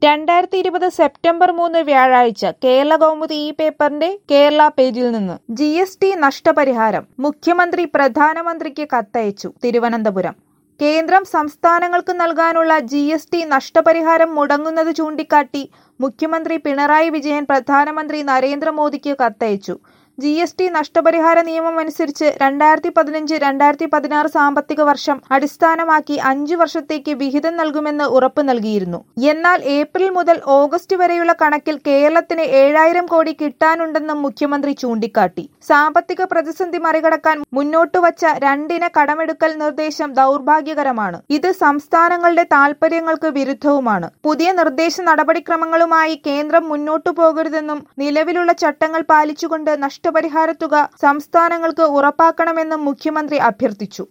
രണ്ടായിരത്തി ഇരുപത് സെപ്റ്റംബർ മൂന്ന് വ്യാഴാഴ്ച കേരള കൗമുദി ഈ പേപ്പറിന്റെ കേരള പേജിൽ നിന്ന് ജി എസ് ടി നഷ്ടപരിഹാരം മുഖ്യമന്ത്രി പ്രധാനമന്ത്രിക്ക് കത്തയച്ചു തിരുവനന്തപുരം കേന്ദ്രം സംസ്ഥാനങ്ങൾക്ക് നൽകാനുള്ള ജി എസ് ടി നഷ്ടപരിഹാരം മുടങ്ങുന്നത് ചൂണ്ടിക്കാട്ടി മുഖ്യമന്ത്രി പിണറായി വിജയൻ പ്രധാനമന്ത്രി നരേന്ദ്രമോദിക്ക് കത്തയച്ചു ജി എസ് ടി നഷ്ടപരിഹാര നിയമം അനുസരിച്ച് രണ്ടായിരത്തി പതിനഞ്ച് രണ്ടായിരത്തി പതിനാറ് സാമ്പത്തിക വർഷം അടിസ്ഥാനമാക്കി അഞ്ചു വർഷത്തേക്ക് വിഹിതം നൽകുമെന്ന് ഉറപ്പ് നൽകിയിരുന്നു എന്നാൽ ഏപ്രിൽ മുതൽ ഓഗസ്റ്റ് വരെയുള്ള കണക്കിൽ കേരളത്തിന് ഏഴായിരം കോടി കിട്ടാനുണ്ടെന്നും മുഖ്യമന്ത്രി ചൂണ്ടിക്കാട്ടി സാമ്പത്തിക പ്രതിസന്ധി മറികടക്കാൻ മുന്നോട്ട് വച്ച രണ്ടിന കടമെടുക്കൽ നിർദ്ദേശം ദൗർഭാഗ്യകരമാണ് ഇത് സംസ്ഥാനങ്ങളുടെ താൽപര്യങ്ങൾക്ക് വിരുദ്ധവുമാണ് പുതിയ നിർദ്ദേശ നടപടിക്രമങ്ങളുമായി കേന്ദ്രം മുന്നോട്ടു പോകരുതെന്നും നിലവിലുള്ള ചട്ടങ്ങൾ പാലിച്ചുകൊണ്ട് നഷ്ടപരിഹാര തുക സംസ്ഥാനങ്ങൾക്ക് ഉറപ്പാക്കണമെന്നും മുഖ്യമന്ത്രി അഭ്യർത്ഥിച്ചു